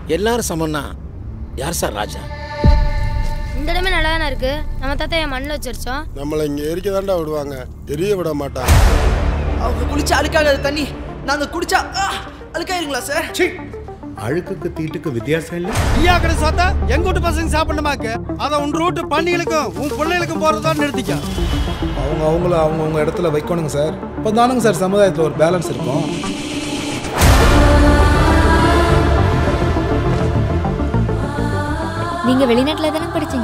எல்லாரும் சமம்னா யார் சார் ராஜா இந்த இடமே நல்லா தானே இருக்கு நம்ம தாத்தா என் மண்ணில் வச்சிருச்சோம் நம்மளை இங்கே எரிக்க தாண்டா விடுவாங்க எரிய விட மாட்டாங்க அவங்க குளிச்சா அழுக்காகாத தண்ணி நாங்க குடிச்சா ஆ, அழுக்காயிருங்களா சார் அழுக்குக்கு தீட்டுக்கு வித்தியாசம் இல்லை ஐயா கடை சாத்தா எங்க வீட்டு பசங்க சாப்பிடணுமாக்கு அதை உன் ரூட்டு பண்ணிகளுக்கும் உன் பிள்ளைகளுக்கும் போறதா நிறுத்திக்க அவங்க அவங்கள அவங்கவுங்க இடத்துல வைக்கணுங்க சார் இப்போ தானுங்க சார் சமுதாயத்தில் ஒரு பேலன்ஸ் இருக்கும் நீங்க வெளிநாட்டுல தானே படிச்சீங்க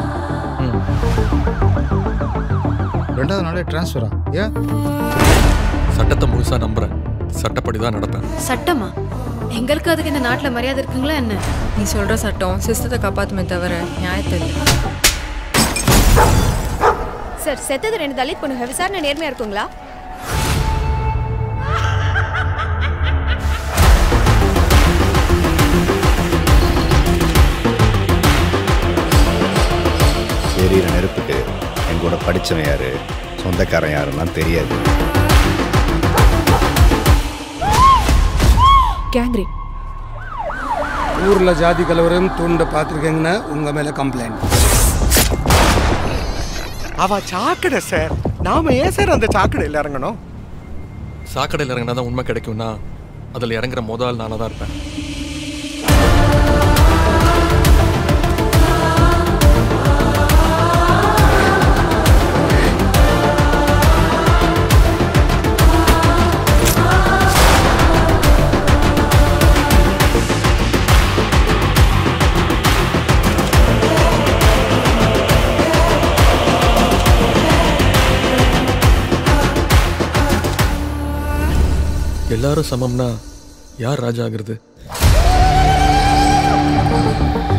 ரெண்டாவது நாளே டிரான்ஸ்ஃபரா ஏன் சட்டத்தை முழுசா நம்புறேன் சட்டப்படி தான் நடப்பேன் சட்டமா எங்களுக்கு அதுக்கு இந்த நாட்டில் மரியாதை இருக்குங்களா என்ன நீ சொல்ற சட்டம் சிஸ்டத்தை காப்பாத்துமே தவிர நியாயத்தை இல்லை சார் செத்தது ரெண்டு தலித் பொண்ணுங்க விசாரணை நேர்மையா இருக்குங்களா எரியிற நெருப்புக்கு என் கூட படித்தவன் யாரு சொந்தக்காரன் யாருலாம் தெரியாது கேங்க்ரீன் ஊர்ல ஜாதி கலவரம் தூண்ட பார்த்துருக்கீங்கன்னா உங்க மேல கம்ப்ளைண்ட் அவ சாக்கடை சார் நாம ஏன் சார் அந்த சாக்கடையில் இறங்கணும் சாக்கடையில் இறங்கினா தான் உண்மை கிடைக்கும்னா அதில் இறங்குற முதல் நானாக தான் இருப்பேன் எல்லாரும் சமம்னா யார் ராஜா ஆகுறது